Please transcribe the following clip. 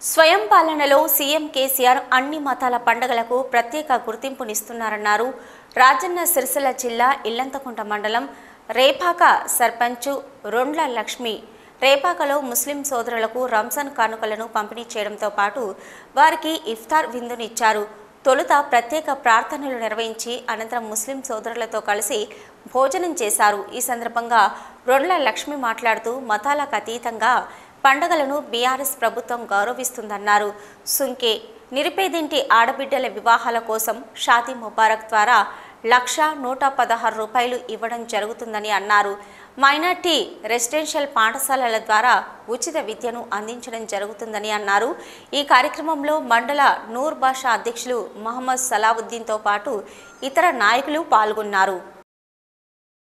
స్వయం పాలనలో సీఎం కేసీఆర్ అన్ని మతాల పండుగలకు ప్రత్యేక గుర్తింపునిస్తున్నారన్నారు రాజన్న సిరిసిల్ల జిల్లా ఇల్లంతకుంట మండలం రేపాక సర్పంచు రొండ్ల లక్ష్మి రేపాకలో ముస్లిం సోదరులకు రంజాన్ కానుకలను పంపిణీ చేయడంతో పాటు వారికి ఇఫ్తార్ విందునిచ్చారు తొలుత ప్రత్యేక ప్రార్థనలు నిర్వహించి అనంతరం ముస్లిం సోదరులతో కలిసి భోజనం చేశారు ఈ సందర్భంగా రొండ్ల లక్ష్మి మాట్లాడుతూ మతాలకు అతీతంగా పండుగలను బీఆర్ఎస్ ప్రభుత్వం గౌరవిస్తుందన్నారు సుంకే నిరుపేదింటి ఆడబిడ్డల వివాహాల కోసం షాదీ ముబారక్ ద్వారా లక్ష నూట పదహారు రూపాయలు ఇవ్వడం జరుగుతుందని అన్నారు మైనార్టీ రెసిడెన్షియల్ పాఠశాలల ద్వారా ఉచిత విద్యను అందించడం జరుగుతుందని అన్నారు ఈ కార్యక్రమంలో మండల నూర్ బాషా అధ్యక్షులు మహమ్మద్ సలావుద్దీన్తో పాటు ఇతర నాయకులు పాల్గొన్నారు